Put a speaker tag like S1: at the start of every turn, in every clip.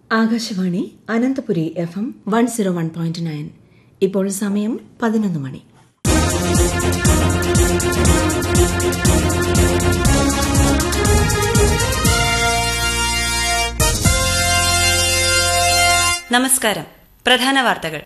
S1: Akashvani Ananthapuri F M one zero one point nine ഇപ്പോൾ സമയം പതിനൊന്ന് മണി
S2: നമസ്കാരം പ്രധാന വാർത്തകൾ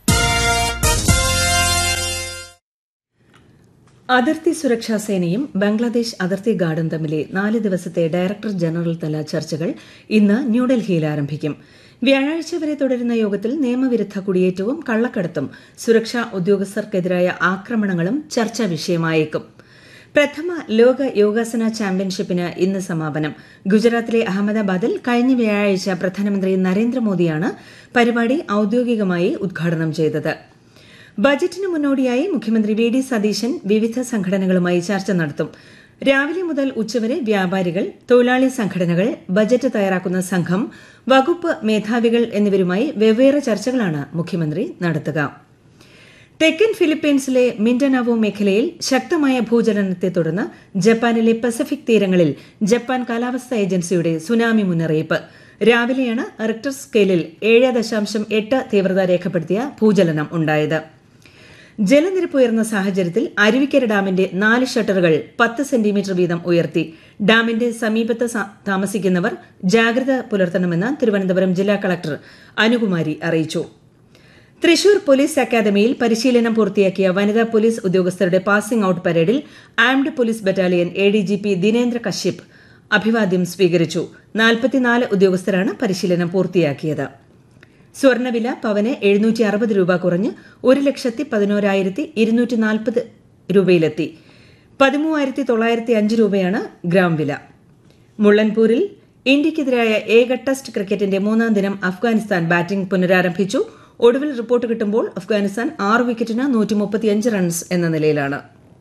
S1: അതിർത്തി സുരക്ഷാ സേനയും ബംഗ്ലാദേശ് അതിർത്തി ഗാർഡും തമ്മിലെ നാല് ദിവസത്തെ ഡയറക്ടർ ജനറൽ തല ചർച്ചകൾ ഇന്ന് ന്യൂഡൽഹിയിൽ ആരംഭിക്കും വ്യാഴാഴ്ച വരെ തുടരുന്ന യോഗത്തിൽ നിയമവിരുദ്ധ കുടിയേറ്റവും കള്ളക്കടത്തും സുരക്ഷാ ഉദ്യോഗസ്ഥർക്കെതിരായ ആക്രമണങ്ങളും ചർച്ചാ വിഷയമായേക്കും പ്രഥമ ലോക യോഗാസന ചാമ്പ്യൻഷിപ്പിന് ഇന്ന് സമാപനം ഗുജറാത്തിലെ അഹമ്മദാബാദിൽ കഴിഞ്ഞ വ്യാഴാഴ്ച പ്രധാനമന്ത്രി നരേന്ദ്രമോദിയാണ് പരിപാടി ഔദ്യോഗികമായി ഉദ്ഘാടനം ചെയ്തത് ബജറ്റിന് മുന്നോടിയായി മുഖ്യമന്ത്രി വി ഡി സതീശൻ വിവിധ സംഘടനകളുമായി ചർച്ച നടത്തും രാവിലെ മുതൽ ഉച്ചവരെ വ്യാപാരികൾ തൊഴിലാളി സംഘടനകൾ ബജറ്റ് തയ്യാറാക്കുന്ന സംഘം വകുപ്പ് മേധാവികൾ എന്നിവരുമായി വെവ്വേറെ ചർച്ചകളാണ് മുഖ്യമന്ത്രി നടത്തുക തെക്കൻ ഫിലിപ്പീൻസിലെ മിൻഡനാവോ മേഖലയിൽ ശക്തമായ ഭൂചലനത്തെ തുടർന്ന് ജപ്പാനിലെ പസഫിക് തീരങ്ങളിൽ ജപ്പാൻ കാലാവസ്ഥാ ഏജൻസിയുടെ സുനാമി മുന്നറിയിപ്പ് രാവിലെയാണ് റിക്ടർ സ്കെയിലിൽ ഏഴ് ദശാംശം എട്ട് തീവ്രത രേഖപ്പെടുത്തിയ ഭൂചലനം ഉണ്ടായത് ജലനിരപ്പ് ഉയർന്ന സാഹചര്യത്തിൽ അരുവിക്കര ഡാമിന്റെ നാല് ഷട്ടറുകൾ പത്ത് സെന്റിമീറ്റർ വീതം ഉയർത്തി ഡാമിന്റെ സമീപത്ത് താമസിക്കുന്നവർ ജാഗ്രത പുലർത്തണമെന്ന് തിരുവനന്തപുരം ജില്ലാ കളക്ടർ അനുകുമാരി അറിയിച്ചു തൃശൂർ പോലീസ് അക്കാദമിയിൽ പരിശീലനം പൂർത്തിയാക്കിയ വനിതാ പോലീസ് ഉദ്യോഗസ്ഥരുടെ പാസിംഗ് ഔട്ട് പരേഡിൽ armed police battalion A D G P Dinendra Kashyap അഭിവാദ്യം സ്വീകരിച്ചു നാൽപ്പത്തിനാല് ഉദ്യോഗസ്ഥരാണ് പരിശീലനം പൂർത്തിയാക്കിയത് സ്വർണ്ണവില പവന് എഴുന്നൂറ്റി അറുപത് രൂപ കുറഞ്ഞ് ഒരു ലക്ഷത്തി പതിനോരായിരത്തി ഇരുന്നൂറ്റി നാൽപ്പത് രൂപയിലെത്തി പതിമൂവായിരത്തി തൊള്ളായിരത്തി അഞ്ച് രൂപയാണ് ഗ്രാം വില മുള്ളൻപൂരിൽ ഇന്ത്യയ്ക്കെതിരായ ഏക ടെസ്റ്റ് ക്രിക്കറ്റിന്റെ മൂന്നാം ദിനം അഫ്ഗാനിസ്ഥാൻ ബാറ്റിംഗ് പുനരാരംഭിച്ചു ഒടുവിൽ റിപ്പോർട്ട് കിട്ടുമ്പോൾ അഫ്ഗാനിസ്ഥാൻ ആറ് വിക്കറ്റിന് നൂറ്റി മുപ്പത്തിയഞ്ച് റൺസ് എന്ന നിലയിലാണ്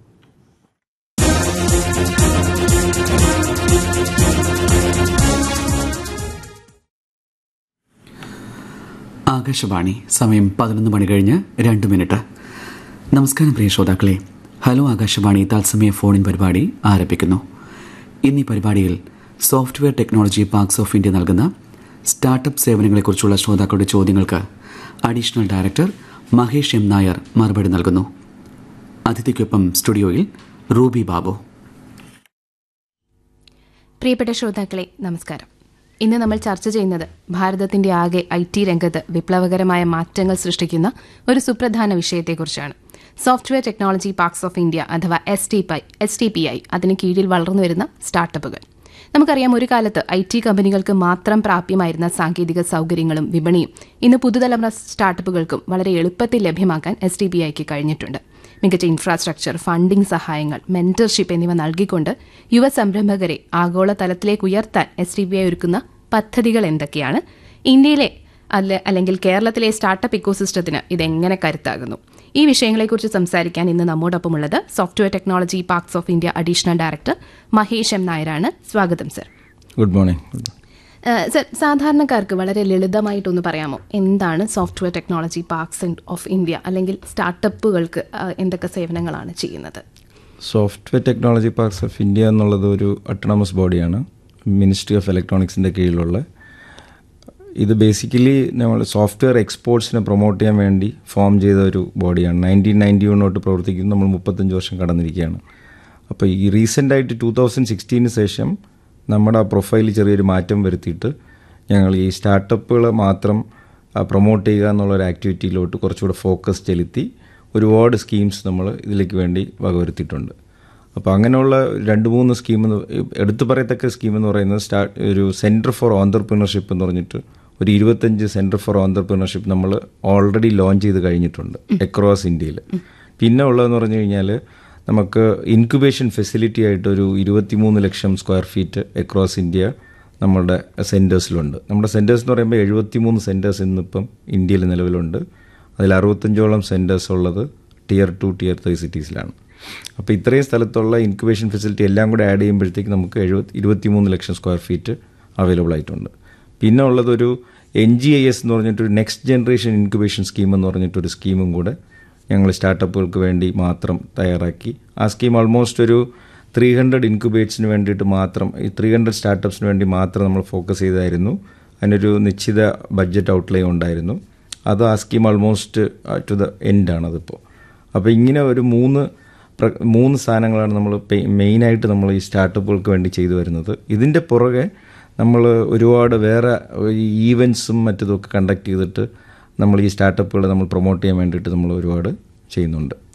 S3: ആകാശവാണി സമയം പതിനൊന്ന് മണി കഴിഞ്ഞ് രണ്ട് മിനിറ്റ് നമസ്കാരം പ്രിയ ശ്രോതാക്കളെ ഹലോ ആകാശവാണി തത്സമയ ഫോണിൻ പരിപാടി ആരംഭിക്കുന്നു ഇന്ന് ഈ പരിപാടിയിൽ software technology parks of India നൽകുന്ന സ്റ്റാർട്ടപ്പ് സേവനങ്ങളെക്കുറിച്ചുള്ള ശ്രോതാക്കളുടെ ചോദ്യങ്ങൾക്ക് additional director Mahesh M Nair മറുപടി നൽകുന്നു അതിഥിക്കൊപ്പം സ്റ്റുഡിയോയിൽ റൂബി ബാബു
S4: പ്രിയപ്പെട്ട ശ്രോതാക്കളെ നമസ്കാരം ഇന്ന് നമ്മൾ ചർച്ച ചെയ്യുന്നത് ഭാരതത്തിന്റെ ആകെ ഐ ടി രംഗത്ത് വിപ്ലവകരമായ മാറ്റങ്ങൾ സൃഷ്ടിക്കുന്ന ഒരു സുപ്രധാന വിഷയത്തെക്കുറിച്ചാണ് software technology parks of India അഥവാ എസ് ടി പൈ എസ് ടി പി ഐ അതിന് കീഴിൽ വളർന്നു വരുന്ന സ്റ്റാർട്ടപ്പുകൾ നമുക്കറിയാം ഒരു കാലത്ത് ഐ ടി കമ്പനികൾക്ക് മാത്രം പ്രാപ്യമായിരുന്ന സാങ്കേതിക സൗകര്യങ്ങളും വിപണിയും ഇന്ന് പുതുതലമുറ സ്റ്റാർട്ടപ്പുകൾക്കും വളരെ എളുപ്പത്തിൽ ലഭ്യമാക്കാൻ എസ് ടി പി ഐക്ക് കഴിഞ്ഞിട്ടുണ്ട് മികച്ച ഇൻഫ്രാസ്ട്രക്ചർ ഫണ്ടിംഗ് സഹായങ്ങൾ മെന്റർഷിപ്പ് എന്നിവ നൽകിക്കൊണ്ട് യുവ സംരംഭകരെ ആഗോള തലത്തിലേക്ക് ഉയർത്താൻ എസ് ടി ബി ഐ ഒരുക്കുന്ന പദ്ധതികൾ എന്തൊക്കെയാണ് ഇന്ത്യയിലെ അല്ല അല്ലെങ്കിൽ കേരളത്തിലെ സ്റ്റാർട്ടപ്പ് ഇക്കോസിസ്റ്റത്തിന് ഇതെങ്ങനെ കരുത്താകുന്നു ഈ വിഷയങ്ങളെക്കുറിച്ച് സംസാരിക്കാൻ ഇന്ന് നമ്മോടൊപ്പമുള്ളത് software technology parks of India additional director Mahesh M നായരാണ് സ്വാഗതം സർ
S5: ഗുഡ് മോർണിംഗ്
S4: സർ സാധാരണക്കാർക്ക് വളരെ ലളിതമായിട്ടൊന്ന് പറയാമോ എന്താണ് software technology parks of India അല്ലെങ്കിൽ സ്റ്റാർട്ടപ്പുകൾക്ക് എന്തൊക്കെ സേവനങ്ങളാണ് ചെയ്യുന്നത്
S5: software technology parks of India എന്നുള്ളത് ഒരു അട്ടോണമസ് ബോഡിയാണ് മിനിസ്ട്രി ഓഫ് ഇലക്ട്രോണിക്സിൻ്റെ കീഴിലുള്ള ഇത് ബേസിക്കലി നമ്മൾ സോഫ്റ്റ്വെയർ എക്സ്പോർട്സിനെ പ്രൊമോട്ട് ചെയ്യാൻ വേണ്ടി ഫോം ചെയ്ത ഒരു ബോഡിയാണ് നയൻറ്റീൻ നയൻറ്റി വൺ തൊട്ട് പ്രവർത്തിക്കുന്നു നമ്മൾ മുപ്പത്തഞ്ച് വർഷം കടന്നിരിക്കുകയാണ് അപ്പോൾ ഈ റീസെൻ്റായിട്ട് ടൂ തൗസൻഡ് സിക്സ്റ്റീന് ശേഷം നമ്മുടെ ആ പ്രൊഫൈലിൽ ചെറിയൊരു മാറ്റം വരുത്തിയിട്ട് ഞങ്ങൾ ഈ സ്റ്റാർട്ടപ്പുകൾ മാത്രം പ്രൊമോട്ട് ചെയ്യുക എന്നുള്ള ഒരു ആക്ടിവിറ്റിയിലോട്ട് കുറച്ചുകൂടെ ഫോക്കസ് ചെലുത്തി ഒരുപാട് സ്കീംസ് നമ്മൾ ഇതിലേക്ക് വേണ്ടി വകവരുത്തിയിട്ടുണ്ട് അപ്പോൾ അങ്ങനെയുള്ള രണ്ട് മൂന്ന് സ്കീം എടുത്തു പറയത്തക്ക സ്കീം എന്ന് പറയുന്നത് സ്റ്റാർട്ട് ഒരു സെൻറ്റർ ഫോർ ഓന്തർപ്രണർഷിപ്പ് എന്ന് പറഞ്ഞിട്ട് ഒരു ഇരുപത്തഞ്ച് സെൻറ്റർ ഫോർ ഓന്തർപ്രണർഷിപ്പ് നമ്മൾ ഓൾറെഡി ലോഞ്ച് ചെയ്ത് കഴിഞ്ഞിട്ടുണ്ട് അക്രോസ് ഇന്ത്യയിൽ പിന്നെ ഉള്ളതെന്ന് പറഞ്ഞു കഴിഞ്ഞാൽ നമുക്ക് ഇൻക്യുബേഷൻ ഫെസിലിറ്റി ആയിട്ട് ഒരു ഇരുപത്തിമൂന്ന് lakh square feet across India നമ്മളുടെ സെൻറ്റേഴ്സിലുണ്ട് നമ്മുടെ സെൻറ്റേഴ്സ് എന്ന് പറയുമ്പോൾ എഴുപത്തിമൂന്ന് സെൻറ്റേഴ്സ് ഇന്നിപ്പം ഇന്ത്യയിൽ നിലവിലുണ്ട് അതിൽ അറുപത്തഞ്ചോളം സെൻറ്റേഴ്സ് ഉള്ളത് ടിയർ ടു ടിയർ ത്രീ സിറ്റീസിലാണ് അപ്പോൾ ഇത്രയും സ്ഥലത്തുള്ള ഇൻക്യുബേഷൻ ഫെസിലിറ്റി എല്ലാം കൂടെ ആഡ് ചെയ്യുമ്പോഴത്തേക്ക് നമുക്ക് എഴുപത്തി ഇരുപത്തിമൂന്ന് ലക്ഷം സ്ക്വയർ ഫീറ്റ് അവൈലബിൾ ആയിട്ടുണ്ട് പിന്നെ ഉള്ളതൊരു എൻ ജി ഐ എസ് എന്ന് പറഞ്ഞിട്ടൊരു നെക്സ്റ്റ് ജനറേഷൻ ഇൻക്യുബേഷൻ സ്കീം എന്ന് പറഞ്ഞിട്ടൊരു സ്കീമും കൂടെ ഞങ്ങൾ സ്റ്റാർട്ടപ്പുകൾക്ക് വേണ്ടി മാത്രം തയ്യാറാക്കി ആ സ്കീം ഓൾമോസ്റ്റ് ഒരു ത്രീ ഹൺഡ്രഡ് ഇൻക്യുബേറ്റ്സിന് വേണ്ടിയിട്ട് മാത്രം ഈ ത്രീ ഹൺഡ്രഡ് സ്റ്റാർട്ടപ്സിന് വേണ്ടി മാത്രം നമ്മൾ ഫോക്കസ് ചെയ്തായിരുന്നു അതിനൊരു നിശ്ചിത ബഡ്ജറ്റ് ഔട്ട്ലേ ഉണ്ടായിരുന്നു അത് ആ സ്കീം ഓൾമോസ്റ്റ് ടു ദ എൻഡാണ് അതിപ്പോൾ അപ്പോൾ ഇങ്ങനെ ഒരു മൂന്ന് പ്ര- മൂന്ന് സാധനങ്ങളാണ് നമ്മൾ മെയിനായിട്ട് നമ്മൾ ഈ സ്റ്റാർട്ടപ്പുകൾക്ക് വേണ്ടി ചെയ്തു വരുന്നത് ഇതിൻ്റെ പുറകെ നമ്മൾ ഒരുപാട് വേറെ ഈവൻസും മറ്റതൊക്കെ കണ്ടക്ട് ചെയ്തിട്ട് നമ്മൾ ഈ സ്റ്റാർട്ടപ്പുകൾ നമ്മൾ പ്രൊമോട്ട് ചെയ്യാൻ വേണ്ടിയിട്ട് നമ്മൾ ഒരുപാട് ചെയ്യുന്നുണ്ട്